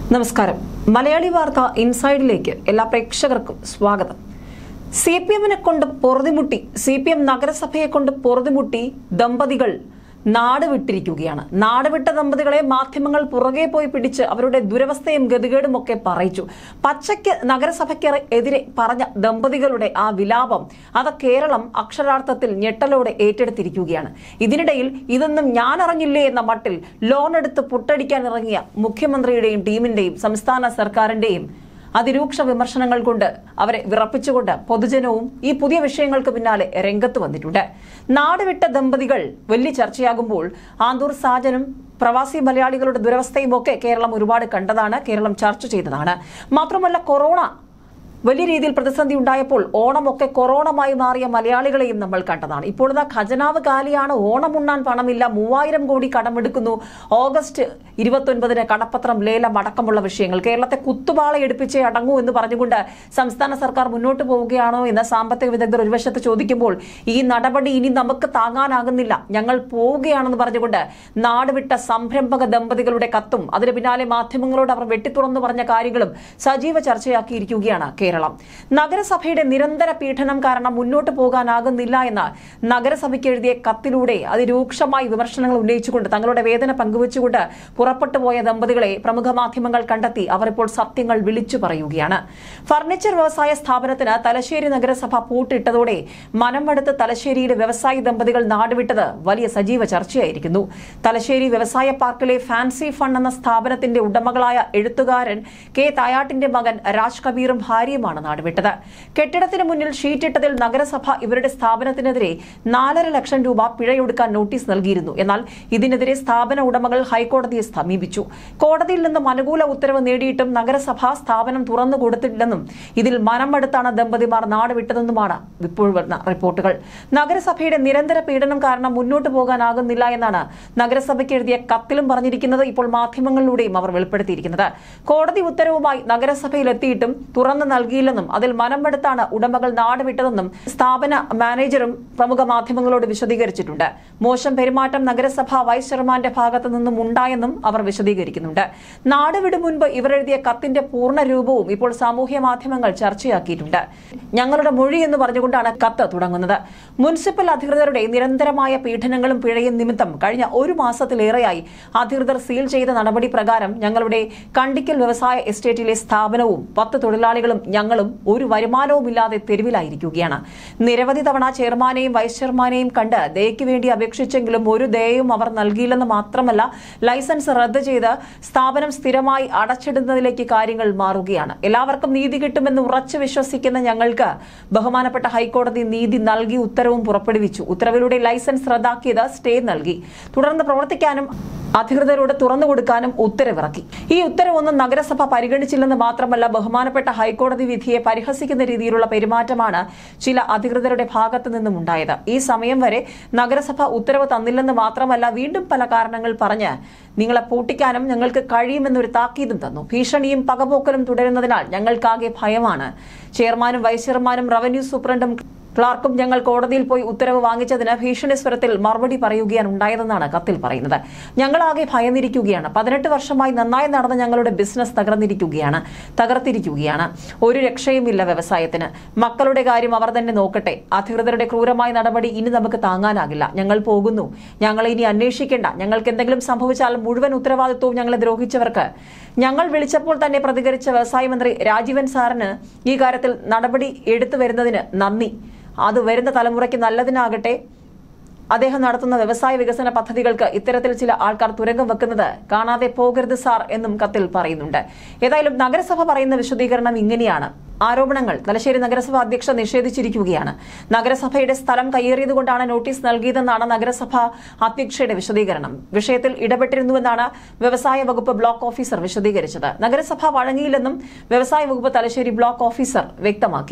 നമസ്കാരം മലയാളി വാർത്ത ഇൻസൈഡിലേക്ക് എല്ലാ പ്രേക്ഷകർക്കും സ്വാഗതം സി പി എമ്മിനെ കൊണ്ട് പൊറുതിമുട്ടി സി പി എം നഗരസഭയെ കൊണ്ട് പൊറുതിമുട്ടി ദമ്പതികൾ നാട് വിട്ടിരിക്കുകയാണ് നാട് വിട്ട ദമ്പതികളെ മാധ്യമങ്ങൾ പുറകെ പോയി പിടിച്ച് അവരുടെ ദുരവസ്ഥയും ഗതികേടും ഒക്കെ പറയിച്ചു പച്ചയ്ക്ക് നഗരസഭയ്ക്ക് എതിരെ പറഞ്ഞ ദമ്പതികളുടെ ആ വിലാപം അത് കേരളം അക്ഷരാർത്ഥത്തിൽ ഞെട്ടലോടെ ഏറ്റെടുത്തിരിക്കുകയാണ് ഇതിനിടയിൽ ഇതൊന്നും ഞാൻ അറിഞ്ഞില്ലേ എന്ന മട്ടിൽ ലോൺ എടുത്ത് പുട്ടടിക്കാൻ ഇറങ്ങിയ മുഖ്യമന്ത്രിയുടെയും ടീമിന്റെയും സംസ്ഥാന സർക്കാരിന്റെയും അതിരൂക്ഷ വിമർശനങ്ങൾ കൊണ്ട് അവരെ വിറപ്പിച്ചുകൊണ്ട് പൊതുജനവും ഈ പുതിയ വിഷയങ്ങൾക്ക് പിന്നാലെ രംഗത്ത് വന്നിട്ടുണ്ട് നാടുവിട്ട ദമ്പതികൾ വലിയ ചർച്ചയാകുമ്പോൾ ആന്തൂർ സാജനും പ്രവാസി മലയാളികളുടെ ദുരവസ്ഥയും ഒക്കെ കേരളം ഒരുപാട് കണ്ടതാണ് കേരളം ചർച്ച ചെയ്തതാണ് മാത്രമല്ല കൊറോണ വലിയ രീതിയിൽ പ്രതിസന്ധി ഉണ്ടായപ്പോൾ ഓണമൊക്കെ കൊറോണമായി മാറിയ മലയാളികളെയും നമ്മൾ കണ്ടതാണ് ഇപ്പോൾ ഇതാ ഖജനാവ് കാലിയാണ് ഓണം ഉണ്ണാൻ പണമില്ല മൂവായിരം കോടി കടമെടുക്കുന്നു ഓഗസ്റ്റ് ഇരുപത്തൊൻപതിന് കടപ്പത്രം ലേലം അടക്കമുള്ള വിഷയങ്ങൾ കേരളത്തെ കുത്തുപാള എടുപ്പിച്ചേ അടങ്ങൂ എന്ന് പറഞ്ഞുകൊണ്ട് സംസ്ഥാന സർക്കാർ മുന്നോട്ട് പോവുകയാണോ എന്ന് സാമ്പത്തിക വിദഗ്ധർ ഒരു വശത്ത് ചോദിക്കുമ്പോൾ ഈ നടപടി ഇനി നമുക്ക് താങ്ങാനാകുന്നില്ല ഞങ്ങൾ പോവുകയാണെന്ന് പറഞ്ഞുകൊണ്ട് നാടുവിട്ട സംരംഭക ദമ്പതികളുടെ കത്തും അതിന് പിന്നാലെ മാധ്യമങ്ങളോട് അവർ വെട്ടിത്തുറന്നു പറഞ്ഞ കാര്യങ്ങളും സജീവ ചർച്ചയാക്കിയിരിക്കുകയാണ് കേരളം നഗരസഭയുടെ നിരന്തര പീഡനം കാരണം മുന്നോട്ട് പോകാനാകുന്നില്ല എന്ന് നഗരസഭയ്ക്ക് എഴുതിയ കത്തിലൂടെ അതിരൂക്ഷമായി വിമർശനങ്ങൾ ഉന്നയിച്ചുകൊണ്ട് തങ്ങളുടെ വേദന പങ്കുവച്ചുകൊണ്ട് പുറപ്പെട്ടു പോയ ദമ്പതികളെ പ്രമുഖ മാധ്യമങ്ങൾ കണ്ടെത്തി അവർ ഇപ്പോൾ സത്യങ്ങൾ വിളിച്ചു പറയുകയാണ് ഫർണിച്ചർ വ്യവസായ സ്ഥാപനത്തിന് തലശ്ശേരി നഗരസഭ പൂട്ടിട്ടതോടെ മനംമടുത്ത് തലശ്ശേരിയിലെ വ്യവസായി ദമ്പതികൾ നാടുവിട്ടത് വലിയ സജീവ ചർച്ചയായിരിക്കുന്നു തലശ്ശേരി വ്യവസായ പാർക്കിലെ ഫാൻസി ഫണ്ട് എന്ന സ്ഥാപനത്തിന്റെ ഉടമകളായ എഴുത്തുകാരൻ കെ തായാട്ടിന്റെ മകൻ രാജ് കബീറും ഭാര്യയുമാണ് നാടുവിട്ടത് കെട്ടിടത്തിന് മുന്നിൽ ഷീറ്റിട്ടതിൽ നഗരസഭ ഇവരുടെ സ്ഥാപനത്തിനെതിരെ നാലര ലക്ഷം രൂപ പിഴയൊടുക്കാൻ നോട്ടീസ് നൽകിയിരുന്നു എന്നാൽ ഇതിനെതിരെ സ്ഥാപന ഉടമകൾ ഹൈക്കോടതിയെ സമീപിച്ചു കോടതിയിൽ നിന്നും അനുകൂല ഉത്തരവ് നേടിയിട്ടും നഗരസഭ സ്ഥാപനം തുറന്നു കൊടുത്തിട്ടില്ലെന്നും ഇതിൽ മനമെടുത്താണ് ദമ്പതിമാർ നാടുവിട്ടതെന്നുമാണ് ഇപ്പോൾ വരുന്ന റിപ്പോർട്ടുകൾ നഗരസഭയുടെ നിരന്തര പീഡനം കാരണം മുന്നോട്ട് പോകാനാകുന്നില്ല എന്നാണ് നഗരസഭയ്ക്ക് എഴുതിയ കത്തിലും പറഞ്ഞിരിക്കുന്നത് ഇപ്പോൾ മാധ്യമങ്ങളിലൂടെയും അവർ വെളിപ്പെടുത്തിയിരിക്കുന്നത് കോടതി ഉത്തരവുമായി നഗരസഭയിൽ എത്തിയിട്ടും തുറന്നു നൽകിയില്ലെന്നും അതിൽ മനമെടുത്താണ് ഉടമകൾ നാടുവിട്ടതെന്നും സ്ഥാപന മാനേജറും പ്രമുഖ മാധ്യമങ്ങളോട് വിശദീകരിച്ചിട്ടുണ്ട് മോശം പെരുമാറ്റം നഗരസഭ വൈസ് ചെയർമാന്റെ ഭാഗത്തു നിന്നും ഉണ്ടായെന്നും അവർ വിശദീകരിക്കുന്നുണ്ട് നാടുവിടും മുൻപ് ഇവർ എഴുതിയ കത്തിന്റെ പൂർണ്ണ രൂപവും ഇപ്പോൾ സാമൂഹ്യ മാധ്യമങ്ങൾ ചർച്ചയാക്കിയിട്ടുണ്ട് ഞങ്ങളുടെ മൊഴി എന്ന് പറഞ്ഞുകൊണ്ടാണ് കത്ത് തുടങ്ങുന്നത് മുനിസിപ്പൽ അധികൃതരുടെ നിരന്തരമായ പീഡനങ്ങളും പിഴയും നിമിത്തം കഴിഞ്ഞ ഒരു മാസത്തിലേറെയായി അധികൃതർ സീൽ ചെയ്ത നടപടി പ്രകാരം ഞങ്ങളുടെ കണ്ടിക്കൽ വ്യവസായ എസ്റ്റേറ്റിലെ സ്ഥാപനവും പത്ത് തൊഴിലാളികളും ഞങ്ങളും ഒരു വരുമാനവുമില്ലാതെ തെരുവിലായിരിക്കുകയാണ് നിരവധി തവണ ചെയർമാനെയും വൈസ് ചെയർമാനെയും കണ്ട് ദയയ്ക്ക് വേണ്ടി അപേക്ഷിച്ചെങ്കിലും ഒരു ദയയും അവർ നൽകിയില്ലെന്ന് മാത്രമല്ല ലൈസൻസ് റദ്ദ് ചെയ്ത് സ്ഥാപനം സ്ഥിരമായി അടച്ചിടുന്നതിലേക്ക് കാര്യങ്ങൾ മാറുകയാണ് എല്ലാവർക്കും നീതി കിട്ടുമെന്ന് ഉറച്ചു വിശ്വസിക്കുന്ന ഞങ്ങൾക്ക് ബഹുമാനപ്പെട്ട ഹൈക്കോടതി നീതി നൽകി ഉത്തരവും പുറപ്പെടുവിച്ചു ഉത്തരവിലൂടെ ലൈസൻസ് റദ്ദാക്കിയത് സ്റ്റേ നൽകി തുടർന്ന് പ്രവർത്തിക്കാനും അധികൃതരോട് തുറന്നു കൊടുക്കാനും ഉത്തരവിറക്കി ഈ ഉത്തരവൊന്നും നഗരസഭ പരിഗണിച്ചില്ലെന്ന് മാത്രമല്ല ബഹുമാനപ്പെട്ട ഹൈക്കോടതി വിധിയെ പരിഹസിക്കുന്ന രീതിയിലുള്ള പെരുമാറ്റമാണ് ചില അധികൃതരുടെ ഭാഗത്തു നിന്നും ഉണ്ടായത് ഈ സമയം വരെ നഗരസഭ ഉത്തരവ് തന്നില്ലെന്ന് മാത്രമല്ല വീണ്ടും പല കാരണങ്ങൾ പറഞ്ഞ് നിങ്ങളെ പൂട്ടിക്കാനും ഞങ്ങൾക്ക് കഴിയുമെന്നൊരു താക്കീതും തന്നു ഭീഷണിയും പകപോക്കലും തുടരുന്നതിനാൽ ഞങ്ങൾക്കാകെ ഭയമാണ് ചെയർമാനും വൈസ് ചെയർമാനും റവന്യൂ സൂപ്രണ്ടും ക്ലാർക്കും ഞങ്ങൾ കോടതിയിൽ പോയി ഉത്തരവ് വാങ്ങിച്ചതിന് ഭീഷണി സ്വരത്തിൽ മറുപടി പറയുകയാണ് ഉണ്ടായതെന്നാണ് കത്തിൽ പറയുന്നത് ഞങ്ങളാകെ ഭയന്നിരിക്കുകയാണ് പതിനെട്ട് വർഷമായി നന്നായി നടന്ന ഞങ്ങളുടെ ബിസിനസ് തകർന്നിരിക്കുകയാണ് തകർത്തിരിക്കുകയാണ് ഒരു രക്ഷയുമില്ല വ്യവസായത്തിന് മക്കളുടെ കാര്യം അവർ തന്നെ നോക്കട്ടെ അധികൃതരുടെ ക്രൂരമായ നടപടി ഇനി നമുക്ക് താങ്ങാനാകില്ല ഞങ്ങൾ പോകുന്നു ഞങ്ങളെ ഇനി അന്വേഷിക്കേണ്ട ഞങ്ങൾക്ക് എന്തെങ്കിലും സംഭവിച്ചാൽ മുഴുവൻ ഉത്തരവാദിത്വവും ഞങ്ങളെ ദ്രോഹിച്ചവർക്ക് ഞങ്ങൾ വിളിച്ചപ്പോൾ തന്നെ പ്രതികരിച്ച വ്യവസായ മന്ത്രി രാജീവൻ സാറിന് ഈ കാര്യത്തിൽ നടപടി എടുത്തു വരുന്നതിന് നന്ദി അത് വരുന്ന തലമുറയ്ക്ക് നല്ലതിനാകട്ടെ അദ്ദേഹം നടത്തുന്ന വ്യവസായ വികസന പദ്ധതികൾക്ക് ഇത്തരത്തിൽ ചില ആൾക്കാർ തുരങ്കം വെക്കുന്നത് കാണാതെ പോകരുത് സാർ എന്നും കത്തിൽ പറയുന്നുണ്ട് ഏതായാലും നഗരസഭ പറയുന്ന വിശദീകരണം ഇങ്ങനെയാണ് ആരോപണങ്ങൾ തലശ്ശേരി നഗരസഭ അധ്യക്ഷ നിഷേധിച്ചിരിക്കുകയാണ് നഗരസഭയുടെ സ്ഥലം കയ്യേറിയതുകൊണ്ടാണ് നോട്ടീസ് നൽകിയതെന്നാണ് നഗരസഭ അധ്യക്ഷയുടെ വിശദീകരണം വിഷയത്തിൽ ഇടപെട്ടിരുന്നുവെന്നാണ് വ്യവസായ വകുപ്പ് ബ്ലോക്ക് ഓഫീസർ വിശദീകരിച്ചത് നഗരസഭ വഴങ്ങിയില്ലെന്നും വ്യവസായ വകുപ്പ് തലശ്ശേരി ബ്ലോക്ക് ഓഫീസർ വ്യക്തമാക്കി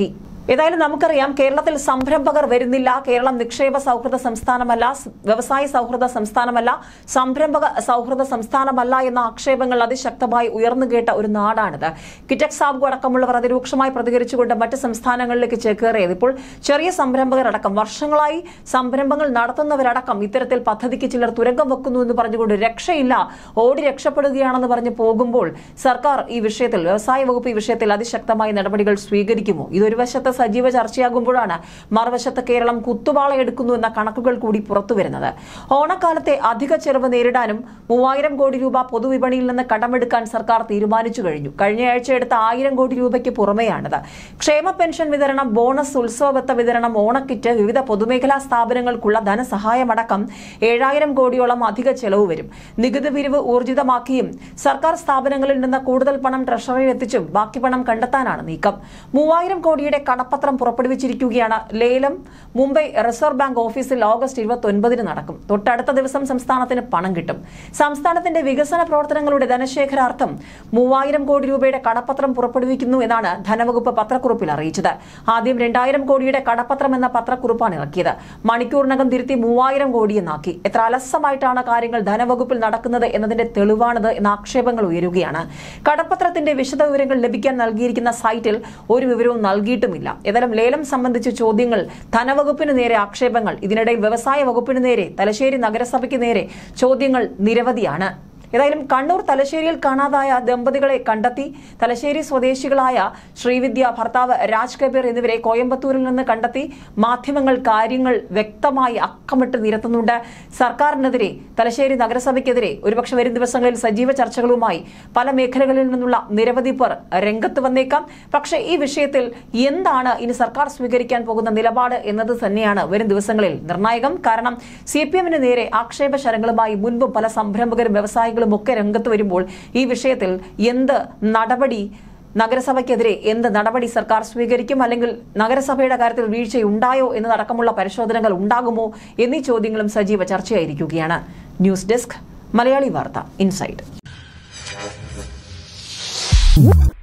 ഏതായാലും നമുക്കറിയാം കേരളത്തിൽ സംരംഭകർ വരുന്നില്ല കേരളം നിക്ഷേപ സൗഹൃദ സംസ്ഥാനമല്ല സ് വ്യവസായ സൗഹൃദ സംസ്ഥാനമല്ല സംരംഭക സൗഹൃദ സംസ്ഥാനമല്ല എന്ന ആക്ഷേപങ്ങൾ അതിശക്തമായി ഉയർന്നു കേട്ട ഒരു നാടാണിത് കിറ്റക് സാബു അടക്കമുള്ളവർ അതിരൂക്ഷമായി പ്രതികരിച്ചുകൊണ്ട് മറ്റ് സംസ്ഥാനങ്ങളിലേക്ക് ചേക്കേറിയത് ഇപ്പോൾ ചെറിയ സംരംഭകരടക്കം വർഷങ്ങളായി സംരംഭങ്ങൾ നടത്തുന്നവരടക്കം ഇത്തരത്തിൽ പദ്ധതിക്ക് ചിലർ തുരങ്കം വെക്കുന്നു എന്ന് പറഞ്ഞുകൊണ്ട് രക്ഷയില്ല ഓടി രക്ഷപ്പെടുകയാണെന്ന് പറഞ്ഞ് പോകുമ്പോൾ സർക്കാർ ഈ വിഷയത്തിൽ വ്യവസായ വകുപ്പ് ഈ വിഷയത്തിൽ അതിശക്തമായ നടപടികൾ സ്വീകരിക്കുമോ ഇതൊരു വശത്ത് സജീവ ചർച്ചയാകുമ്പോഴാണ് മറുവശത്ത് കേരളം കുത്തുവാള എടുക്കുന്നു എന്ന കണക്കുകൾ കൂടി പുറത്തുവരുന്നത് ഓണക്കാലത്തെ അധിക ചെലവ് നേരിടാനും മൂവായിരം കോടി രൂപ പൊതുവിപണിയിൽ നിന്ന് കടമെടുക്കാൻ സർക്കാർ തീരുമാനിച്ചു കഴിഞ്ഞു കഴിഞ്ഞയാഴ്ച എടുത്ത ആയിരം കോടി രൂപയ്ക്ക് പുറമെയാണിത് ക്ഷേമ പെൻഷൻ വിതരണം ബോണസ് ഉത്സവബത്ത വിതരണം ഓണക്കിറ്റ് വിവിധ പൊതുമേഖലാ സ്ഥാപനങ്ങൾക്കുള്ള ധനസഹായമടക്കം ഏഴായിരം കോടിയോളം അധിക ചെലവ് വരും നികുതി പിരിവ് ഊർജിതമാക്കിയും സർക്കാർ സ്ഥാപനങ്ങളിൽ നിന്ന് കൂടുതൽ പണം ട്രഷറിയിൽ എത്തിച്ചും ബാക്കി പണം കണ്ടെത്താനാണ് നീക്കം മൂവായിരം കോടിയുടെ കടപ്പത്രം പുറപ്പെടുവിച്ചിരിക്കുകയാണ് ലേലം മുംബൈ റിസർവ് ബാങ്ക് ഓഫീസിൽ ഓഗസ്റ്റ് ഇരുപത്തി ഒൻപതിന് നടക്കും തൊട്ടടുത്ത ദിവസം സംസ്ഥാനത്തിന് പണം കിട്ടും സംസ്ഥാനത്തിന്റെ വികസന പ്രവർത്തനങ്ങളുടെ ധനശേഖരാർത്ഥം മൂവായിരം കോടി രൂപയുടെ കടപ്പത്രം പുറപ്പെടുവിക്കുന്നു എന്നാണ് ധനവകുപ്പ് പത്രക്കുറിപ്പിൽ അറിയിച്ചത് ആദ്യം രണ്ടായിരം കോടിയുടെ കടപ്പത്രം എന്ന പത്രക്കുറിപ്പാണ് ഇറക്കിയത് മണിക്കൂറിനകം തിരുത്തി മൂവായിരം കോടിയെന്നാക്കി എത്ര അലസമായിട്ടാണ് കാര്യങ്ങൾ ധനവകുപ്പിൽ നടക്കുന്നത് എന്നതിന്റെ തെളിവാണിത് എന്ന ആക്ഷേപങ്ങൾ ഉയരുകയാണ് കടപ്പത്രത്തിന്റെ വിശദവിവരങ്ങൾ ലഭിക്കാൻ നൽകിയിരിക്കുന്ന സൈറ്റിൽ ഒരു വിവരവും നൽകിയിട്ടുമില്ല ഏതായാലും ലേലം സംബന്ധിച്ച ചോദ്യങ്ങൾ ധനവകുപ്പിന് നേരെ ആക്ഷേപങ്ങൾ ഇതിനിടയിൽ വ്യവസായ വകുപ്പിന് നേരെ തലശ്ശേരി നഗരസഭയ്ക്ക് നേരെ ചോദ്യങ്ങൾ നിരവധിയാണ് ഏതായാലും കണ്ണൂർ തലശ്ശേരിയിൽ കാണാതായ ദമ്പതികളെ കണ്ടെത്തി തലശ്ശേരി സ്വദേശികളായ ശ്രീവിദ്യ ഭർത്താവ് രാജ് കബീർ എന്നിവരെ കോയമ്പത്തൂരിൽ നിന്ന് കണ്ടെത്തി മാധ്യമങ്ങൾ കാര്യങ്ങൾ വ്യക്തമായി അക്കമിട്ട് നിരത്തുന്നുണ്ട് സർക്കാരിനെതിരെ തലശ്ശേരി നഗരസഭയ്ക്കെതിരെ ഒരുപക്ഷെ വരും ദിവസങ്ങളിൽ സജീവ ചർച്ചകളുമായി പല മേഖലകളിൽ നിന്നുള്ള നിരവധി പേർ രംഗത്ത് വന്നേക്കാം പക്ഷേ ഈ വിഷയത്തിൽ എന്താണ് ഇനി സർക്കാർ സ്വീകരിക്കാൻ പോകുന്ന നിലപാട് എന്നത് തന്നെയാണ് വരും ദിവസങ്ങളിൽ നിർണായകം കാരണം സി പി എമ്മിന് നേരെ ആക്ഷേപ ശരങ്ങളുമായി മുൻപും പല സംരംഭകരും വ്യവസായികളും ഒക്കെ രംഗത്ത് വരുമ്പോൾ ഈ വിഷയത്തിൽ എന്ത് നടപടി നഗരസഭയ്ക്കെതിരെ എന്ത് നടപടി സർക്കാർ സ്വീകരിക്കും അല്ലെങ്കിൽ നഗരസഭയുടെ കാര്യത്തിൽ വീഴ്ചയുണ്ടായോ എന്നതടക്കമുള്ള പരിശോധനകൾ ഉണ്ടാകുമോ എന്നീ ചോദ്യങ്ങളും സജീവ ചർച്ചയായിരിക്കുകയാണ് ന്യൂസ് ഡെസ്ക് മലയാളി വാർത്ത ഇൻസൈഡ്